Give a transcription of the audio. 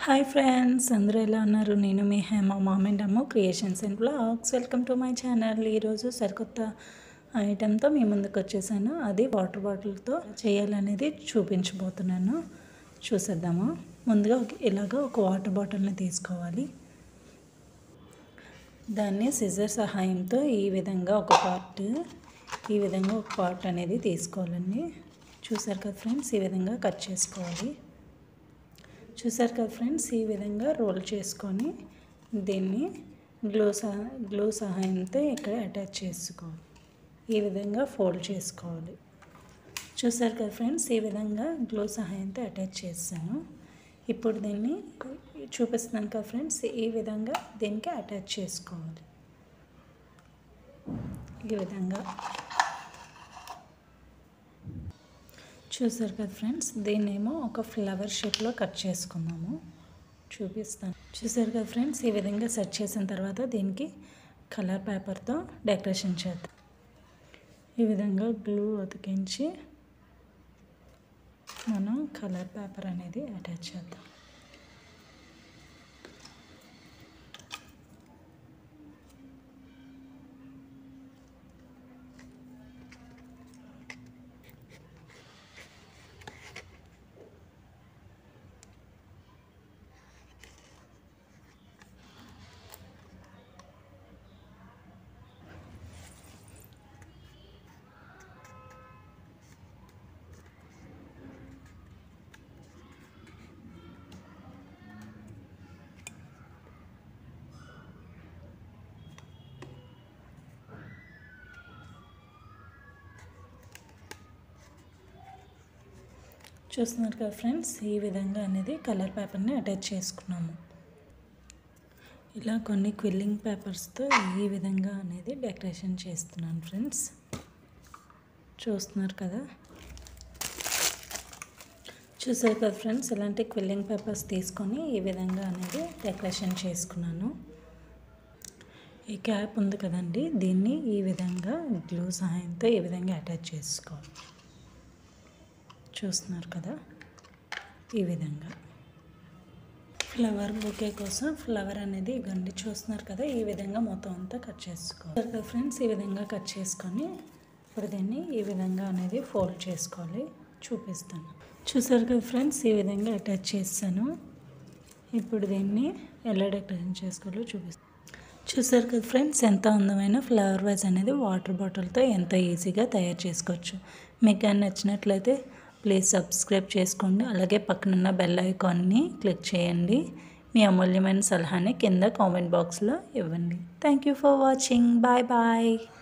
hi friends అందరూ ఎలా ఉన్నారు నేను మీ Hema ma'am and Amma creations and blogs welcome to my channel ఈరోజు సరికొత్త ఐటెంతో మీ ముందుకు వచ్చేసాను అది వాటర్ బాటిల్తో చేయాలనేది చూపించబోతున్నాను చూసేద్దాము ముందుగా ఒక- ఇలాగ ఒక వాటర్ బాటిల్ని తీసుకోవాలి దాన్ని సిజర్ సహాయంతో ఈ విధంగా ఒక పార్ట్ ఈ విధంగా ఒక పార్ట్ అనేది తీసుకోవాలండి చూసారు కదా ఫ్రెండ్స్ ఈ విధంగా కట్ చేసుకోవాలి చూసారు కదా ఫ్రెండ్స్ ఈ విధంగా రోల్ చేసుకొని దీన్ని గ్లూ సహా గ్లూ సహాయంతో ఇక్కడ అటాచ్ చేసుకోవాలి ఈ విధంగా ఫోల్డ్ చేసుకోవాలి చూసారు కదా ఫ్రెండ్స్ ఈ విధంగా గ్లూ సహాయంతో అటాచ్ చేస్తాను ఇప్పుడు దీన్ని చూపిస్తున్నాను కదా ఫ్రెండ్స్ ఈ విధంగా దీనికి అటాచ్ చేసుకోవాలి ఈ విధంగా చూసారు కదా ఫ్రెండ్స్ దీన్నేమో ఒక ఫ్లవర్ షేప్లో కట్ చేసుకుందాము చూపిస్తాను చూసారు కదా ఫ్రెండ్స్ ఈ విధంగా సెట్ చేసిన తర్వాత దీనికి కలర్ పేపర్తో డెకరేషన్ చేద్దాం ఈ విధంగా గ్లూ అతికించి మనం కలర్ పేపర్ అనేది అటాచ్ చేద్దాం చూస్తున్నారు కదా ఫ్రెండ్స్ ఈ విధంగా అనేది కలర్ పేపర్ని అటాచ్ చేసుకున్నాము ఇలా కొన్ని క్విల్లింగ్ పేపర్స్తో ఈ విధంగా అనేది డెకరేషన్ చేస్తున్నాను ఫ్రెండ్స్ చూస్తున్నారు కదా చూసారు కదా ఫ్రెండ్స్ ఇలాంటి క్విల్లింగ్ పేపర్స్ తీసుకొని ఈ విధంగా అనేది డెకరేషన్ చేసుకున్నాను ఈ క్యాప్ ఉంది కదండి దీన్ని ఈ విధంగా గ్లూ సహాయంతో ఈ విధంగా అటాచ్ చేసుకోవాలి చూస్తున్నారు కదా ఈ విధంగా ఫ్లవర్ బొకే కోసం ఫ్లవర్ అనేది ఇవ్వండి చూస్తున్నారు కదా ఈ విధంగా మొత్తం అంతా కట్ చేసుకోవాలి కదా ఫ్రెండ్స్ ఈ విధంగా కట్ చేసుకొని ఇప్పుడు దీన్ని ఈ విధంగా అనేది ఫోల్డ్ చేసుకోవాలి చూపిస్తాను చూసారు కదా ఫ్రెండ్స్ ఈ విధంగా అటాచ్ చేస్తాను ఇప్పుడు దీన్ని ఎలా డెకరేషన్ చేసుకోవాలో చూపిస్తాను చూసారు కదా ఫ్రెండ్స్ ఎంత అందమైన ఫ్లవర్ వైజ్ అనేది వాటర్ బాటిల్తో ఎంతో ఈజీగా తయారు చేసుకోవచ్చు మీకు కానీ నచ్చినట్లయితే ప్లీజ్ సబ్స్క్రైబ్ చేసుకోండి అలాగే పక్కనున్న బెల్ ఐకాన్ని క్లిక్ చేయండి మీ అమూల్యమైన సలహాని కింద కామెంట్ బాక్స్లో ఇవ్వండి thank you for watching bye bye